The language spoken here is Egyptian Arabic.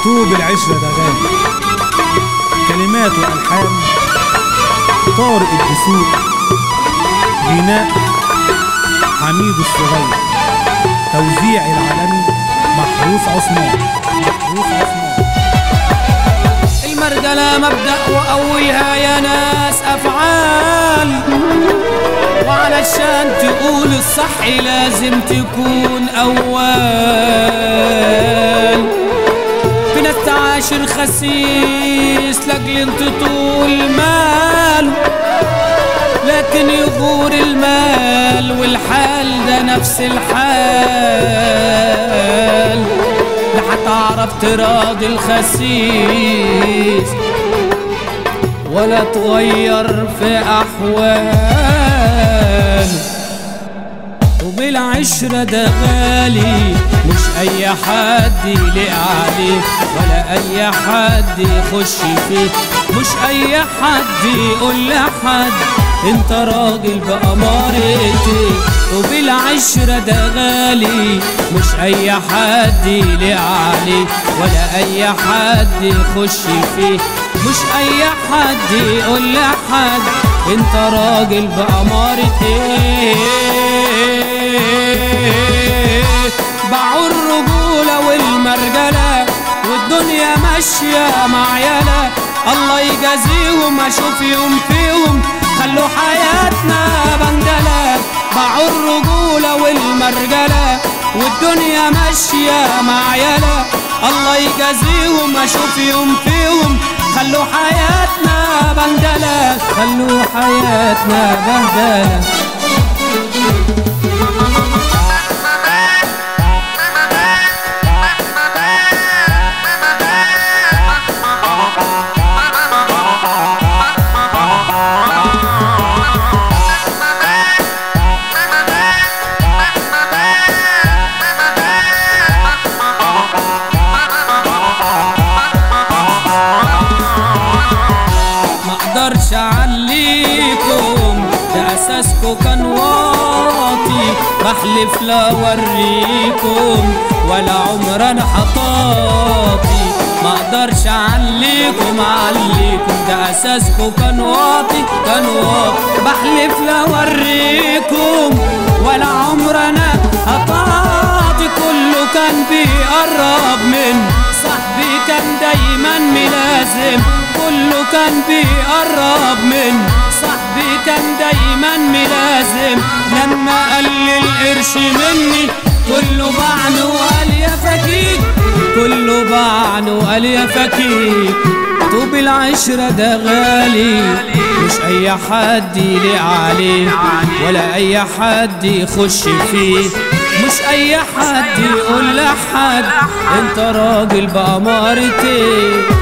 طوب العشرة ده غالي كلمات وألحان طارق الدسوق غناء حميد الصغير توزيع العالمي محروس عثمان محروس عثمان المرجلة مبدأ وأولها يا ناس أفعال وعلشان تقول الصح لازم تكون أول في ناس تعاشر خسيس لأجل انت طول ماله لكن يغور المال والحال ده نفس الحال لا هتعرف تراضي الخسيس ولا تغير في أحوال وبالعشرة ده غالي مش أي حد يليق عليه ولا أي حد يخش فيه مش أي حد يقول لحد انت راجل بأمارتي وبالعشرة ده غالي مش أي حد يليق عليه ولا أي حد يخش فيه مش أي حد يقول لحد انت راجل بأمارتي باعوا الرجولة والمرجلة والدنيا ماشية مع يلا الله يجازيهم اشوف يوم فيهم خلوا حياتنا بندلة باعوا الرجولة والمرجلة والدنيا ماشية مع يلا الله يجازيهم اشوف يوم فيهم خلوا حياتنا بندلة خلوا حياتنا بهدلة ما اقدرش اعليكم ده اساسكم كان واطي بحلف لا اوريكم ولا عمر انا حطاطي ما اقدرش اعليكم اعليكم ده اساسكم كان واطي كان واطي بحلف لا اوريكم ولا عمر انا حطاطي كله كان بيقرب من صاحبي كان دايما ملازم كله كان بيقرب من صاحبي كان دايما ملازم لما قال لي القرش مني كله باعني وقال يا فكيك كله باعني وقال يا فكيك طوب العشرة ده غالي مش أي حد يليق عليه ولا أي حد يخش فيه مش أي حد يقول لحد أنت راجل بأمارتي